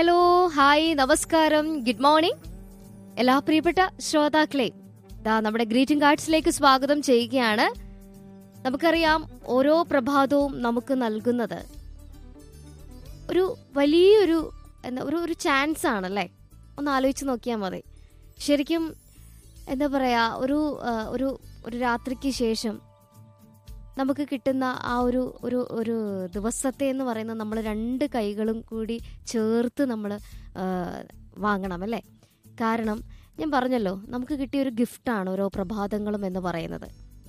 Hello hi നമസ്കാരം good morning എല്ലാ പ്രിയപ്പെട്ട ശ്രോതാക്കളെ ദാ നമ്മുടെ ഗ്രീറ്റിംഗ് കാർഡ്സിലേക്ക് സ്വാഗതം ചെയ്യുകയാണ് നമുക്കറിയാം ഓരോ പ്രഭാതവും നമുക്ക് നൽകുന്നത് ഒരു വലിയൊരു എന്താ ഒരു ഒരു ചാൻസ് ആണല്ലേ ഒന്ന് ആലോചിച്ച് നോക്കിയാൽ മതി ശരിക്കും എന്താ പറയാ ഒരു ആ, ഒരു ഒരു രാത്രിക്ക് ശേഷം നമുക്ക് കിട്ടുന്ന ആ ഒരു ഒരു ഒരു ദിവസത്തെ എന്ന് പറയുന്നത് നമ്മൾ രണ്ട് കൈകളും കൂടി ചേർത്ത് നമ്മൾ വാങ്ങണം അല്ലേ കാരണം ഞാൻ പറഞ്ഞല്ലോ നമുക്ക് കിട്ടിയ ഒരു ഗിഫ്റ്റാണ് ഓരോ പ്രഭാതങ്ങളും എന്ന് പറയുന്നത്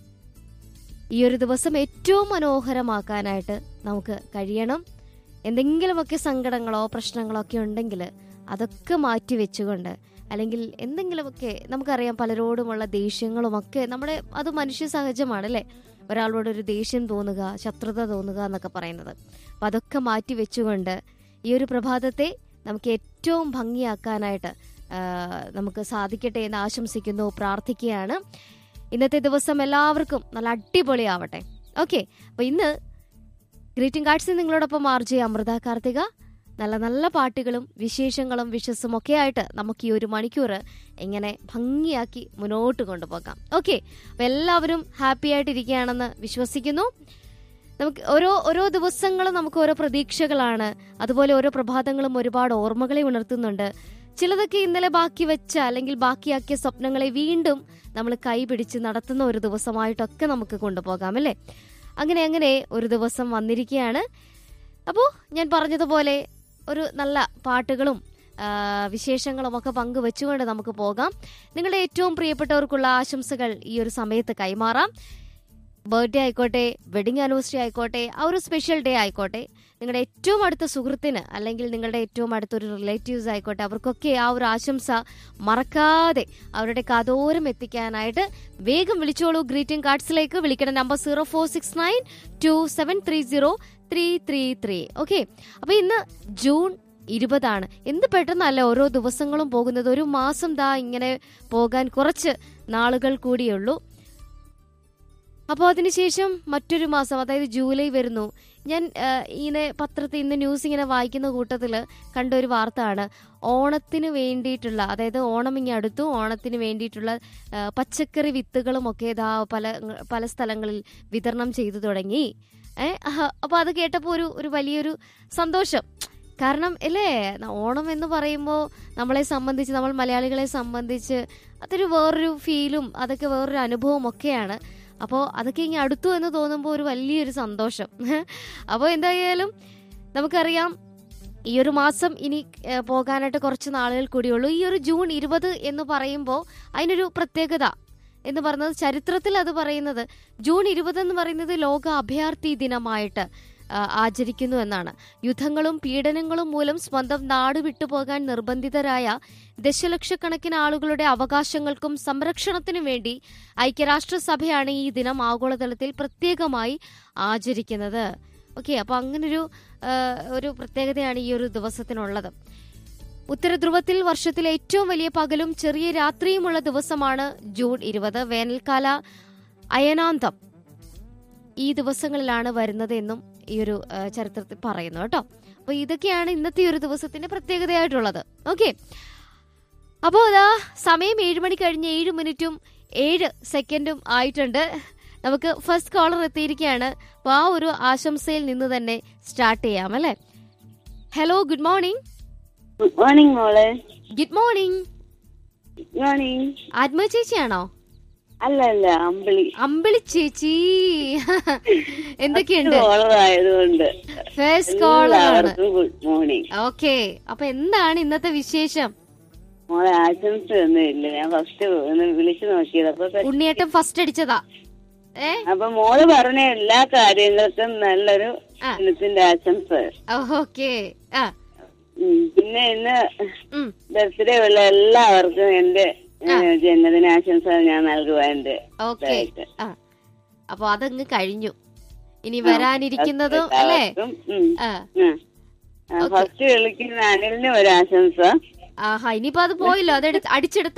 ഈ ഒരു ദിവസം ഏറ്റവും മനോഹരമാക്കാനായിട്ട് നമുക്ക് കഴിയണം എന്തെങ്കിലുമൊക്കെ സങ്കടങ്ങളോ പ്രശ്നങ്ങളോ ഒക്കെ ഉണ്ടെങ്കിൽ അതൊക്കെ മാറ്റി വെച്ചുകൊണ്ട് അല്ലെങ്കിൽ എന്തെങ്കിലുമൊക്കെ നമുക്കറിയാം പലരോടുമുള്ള ദേഷ്യങ്ങളുമൊക്കെ നമ്മുടെ അത് മനുഷ്യ സഹജമാണ് അല്ലേ ഒരാളോട് ഒരു ദേഷ്യം തോന്നുക ശത്രുത തോന്നുക എന്നൊക്കെ പറയുന്നത് അപ്പം അതൊക്കെ മാറ്റി വെച്ചുകൊണ്ട് ഈ ഒരു പ്രഭാതത്തെ നമുക്ക് ഏറ്റവും ഭംഗിയാക്കാനായിട്ട് ആ, നമുക്ക് സാധിക്കട്ടെ എന്ന് ആശംസിക്കുന്നു പ്രാർത്ഥിക്കുകയാണ് ഇന്നത്തെ ദിവസം എല്ലാവർക്കും നല്ല അടിപൊളിയാവട്ടെ ഓക്കെ അപ്പോൾ ഇന്ന് ഗ്രീറ്റിംഗ് കാർഡ്സിൽ നിങ്ങളോടൊപ്പം ആർ ജെ അമൃത കാർത്തിക നല്ല നല്ല പാട്ടുകളും വിശേഷങ്ങളും വിഷസും ഒക്കെ ആയിട്ട് നമുക്ക് ഈ ഒരു മണിക്കൂർ എങ്ങനെ ഭംഗിയാക്കി മുന്നോട്ട് കൊണ്ടുപോകാം ഓക്കെ അപ്പൊ എല്ലാവരും ഹാപ്പി ആയിട്ടിരിക്കുകയാണെന്ന് വിശ്വസിക്കുന്നു നമുക്ക് ഓരോ ഓരോ ദിവസങ്ങളും നമുക്ക് ഓരോ പ്രതീക്ഷകളാണ് അതുപോലെ ഓരോ പ്രഭാതങ്ങളും ഒരുപാട് ഓർമ്മകളെ ഉണർത്തുന്നുണ്ട് ചിലതൊക്കെ ഇന്നലെ ബാക്കി വെച്ച അല്ലെങ്കിൽ ബാക്കിയാക്കിയ സ്വപ്നങ്ങളെ വീണ്ടും നമ്മൾ കൈപിടിച്ച് നടത്തുന്ന ഒരു ദിവസമായിട്ടൊക്കെ നമുക്ക് കൊണ്ടുപോകാം അല്ലേ അങ്ങനെ അങ്ങനെ ഒരു ദിവസം വന്നിരിക്കുകയാണ് അപ്പോൾ ഞാൻ പറഞ്ഞതുപോലെ ഒരു നല്ല പാട്ടുകളും ആ, വിശേഷങ്ങളും ഒക്കെ പങ്കുവെച്ചുകൊണ്ട് നമുക്ക് പോകാം നിങ്ങളുടെ ഏറ്റവും പ്രിയപ്പെട്ടവർക്കുള്ള ആശംസകൾ ഈ ഒരു സമയത്ത് കൈമാറാം ബർത്ത്ഡേ ആയിക്കോട്ടെ വെഡിങ് ആനിവേഴ്സറി ആയിക്കോട്ടെ ആ ഒരു സ്പെഷ്യൽ ഡേ ആയിക്കോട്ടെ നിങ്ങളുടെ ഏറ്റവും അടുത്ത സുഹൃത്തിന് അല്ലെങ്കിൽ നിങ്ങളുടെ ഏറ്റവും അടുത്തൊരു റിലേറ്റീവ്സ് ആയിക്കോട്ടെ അവർക്കൊക്കെ ആ ഒരു ആശംസ മറക്കാതെ അവരുടെ കാതോരം എത്തിക്കാനായിട്ട് വേഗം വിളിച്ചോളൂ ഗ്രീറ്റിംഗ് കാർഡ്സിലേക്ക് വിളിക്കേണ്ട number zero four six nine two seven three zero three three three okay അപ്പൊ ഇന്ന് ജൂൺ ഇരുപതാണ് എന്ത് പെട്ടെന്നല്ല ഓരോ ദിവസങ്ങളും പോകുന്നത് ഒരു മാസം ദാ ഇങ്ങനെ പോകാൻ കുറച്ച് നാളുകൾ കൂടിയുള്ളൂ അപ്പോൾ അതിനുശേഷം മറ്റൊരു മാസം അതായത് ജൂലൈ വരുന്നു ഞാൻ ആ, ഇങ്ങനെ പത്രത്തിൽ ഇന്ന് ന്യൂസ് ഇങ്ങനെ വായിക്കുന്ന കൂട്ടത്തിൽ കണ്ട ഒരു വാർത്തയാണ് ഓണത്തിന് വേണ്ടിയിട്ടുള്ള അതായത് ഓണം ഇങ്ങനെ അടുത്തു ഓണത്തിന് വേണ്ടിയിട്ടുള്ള ആ, പച്ചക്കറി വിത്തുകളും ഒക്കെ ഇതാ പല പല സ്ഥലങ്ങളിൽ വിതരണം ചെയ്തു തുടങ്ങി ഏഹ് അപ്പോൾ അത് കേട്ടപ്പോൾ ഒരു ഒരു വലിയൊരു സന്തോഷം കാരണം അല്ലേ ന- ഓണം എന്ന് പറയുമ്പോൾ നമ്മളെ സംബന്ധിച്ച് നമ്മൾ മലയാളികളെ സംബന്ധിച്ച് അതൊരു വേറൊരു ഫീലും അതൊക്കെ വേറൊരു അനുഭവം ഒക്കെയാണ് അപ്പോൾ അതൊക്കെ ഇങ്ങനെ അടുത്തു എന്ന് തോന്നുമ്പോൾ ഒരു വലിയൊരു സന്തോഷം അപ്പോൾ എന്തായാലും നമുക്കറിയാം ഈ ഒരു മാസം ഇനി ഏഹ്, പോകാനായിട്ട് കുറച്ച് നാളുകൾ കൂടിയുള്ളൂ ഈ ഒരു ജൂൺ ഇരുപത് എന്ന് പറയുമ്പോൾ അതിനൊരു പ്രത്യേകത എന്ന് പറയുന്നത് ചരിത്രത്തിൽ അത് പറയുന്നത് ജൂൺ ഇരുപത് എന്ന് പറയുന്നത് ലോക അഭയാർത്ഥി ദിനമായിട്ട് ആ, ആചരിക്കുന്നു എന്നാണ് യുദ്ധങ്ങളും പീഡനങ്ങളും മൂലം സ്വന്തം നാട് വിട്ടുപോകാൻ നിർബന്ധിതരായ ദശലക്ഷക്കണക്കിന് ആളുകളുടെ അവകാശങ്ങൾക്കും സംരക്ഷണത്തിനും വേണ്ടി ഐക്യരാഷ്ട്രസഭയാണ് ഈ ദിനം ആഗോളതലത്തിൽ പ്രത്യേകമായി ആചരിക്കുന്നത് ഓക്കെ അപ്പൊ അങ്ങനൊരു ആ, ഒരു പ്രത്യേകതയാണ് ഈ ഒരു ദിവസത്തിനുള്ളത് ഉത്തരധ്രുവത്തിൽ വർഷത്തിലെ ഏറ്റവും വലിയ പകലും ചെറിയ രാത്രിയുമുള്ള ദിവസമാണ് ജൂൺ ഇരുപത് വേനൽക്കാല അയനാന്തം ഈ ദിവസങ്ങളിലാണ് വരുന്നത് എന്നും ഈ ഒരു ആ, ചരിത്രത്തിൽ പറയുന്നു കേട്ടോ അപ്പൊ ഇതൊക്കെയാണ് ഇന്നത്തെ ഈ ഒരു ദിവസത്തിന്റെ പ്രത്യേകതയായിട്ടുള്ളത് ഓക്കെ അപ്പോൾ അതാ സമയം ഏഴ് മണി കഴിഞ്ഞ് ഏഴ് മിനിറ്റും ഏഴ് സെക്കൻഡും ആയിട്ടുണ്ട് നമുക്ക് ഫസ്റ്റ് കോളർ എത്തിയിരിക്കുകയാണ് അപ്പൊ ആ ഒരു ആശംസയിൽ നിന്ന് തന്നെ സ്റ്റാർട്ട് ചെയ്യാം അല്ലെ hello good morning good morning മോളെ good morning good morning Athma ചേച്ചിയാണോ അല്ല അല്ല അമ്പിളി അമ്പിളി ചേച്ചി എന്തൊക്കെയുണ്ട് ആയതുകൊണ്ട് ഫസ്റ്റ് കോളർ ആണ് എല്ലാവർക്കും ഗുഡ് മോർണിംഗ് ഓക്കെ അപ്പൊ എന്താണ് ഇന്നത്തെ വിശേഷം മോളെ ആശംസ ഒന്നും ഇല്ല ഞാൻ ഫസ്റ്റ് ഒന്ന് വിളിച്ചു നോക്കിയത് അപ്പൊ പെ- ഉണ്ണിയേട്ടൻ ഫസ്റ്റ് അടിച്ചതാ ഏ അപ്പൊ മോള് പറഞ്ഞ എല്ലാ കാര്യങ്ങൾക്കും നല്ലൊരു ആ. ദിനത്തിന്റെ ആശംസ ഓക്കെ ആ ഉം. പിന്നെ ഇന്ന് ഉം ബർത്ത്ഡേ ഉള്ള എല്ലാവർക്കും എന്റെ ഏഹ്, ജന്മദിനാശംസ ഞാൻ നൽകുക എന്റെ ഓക്കെ ഇതായിട്ട്. ആ അപ്പൊ അതങ്ങ് കഴിഞ്ഞു ഇനി വരാനിരിക്കുന്നതും അല്ലേ എല്ലാവർക്കും, ഉം. ആ ആ. ഫസ്റ്റ് വിളിക്കുന്ന അനിലിന് ഒരു ആശംസ ആഹാ ഇനിയിപ്പോ അത് പോയില്ലോ അത് എടുത്ത് അടിച്ചെടുത്ത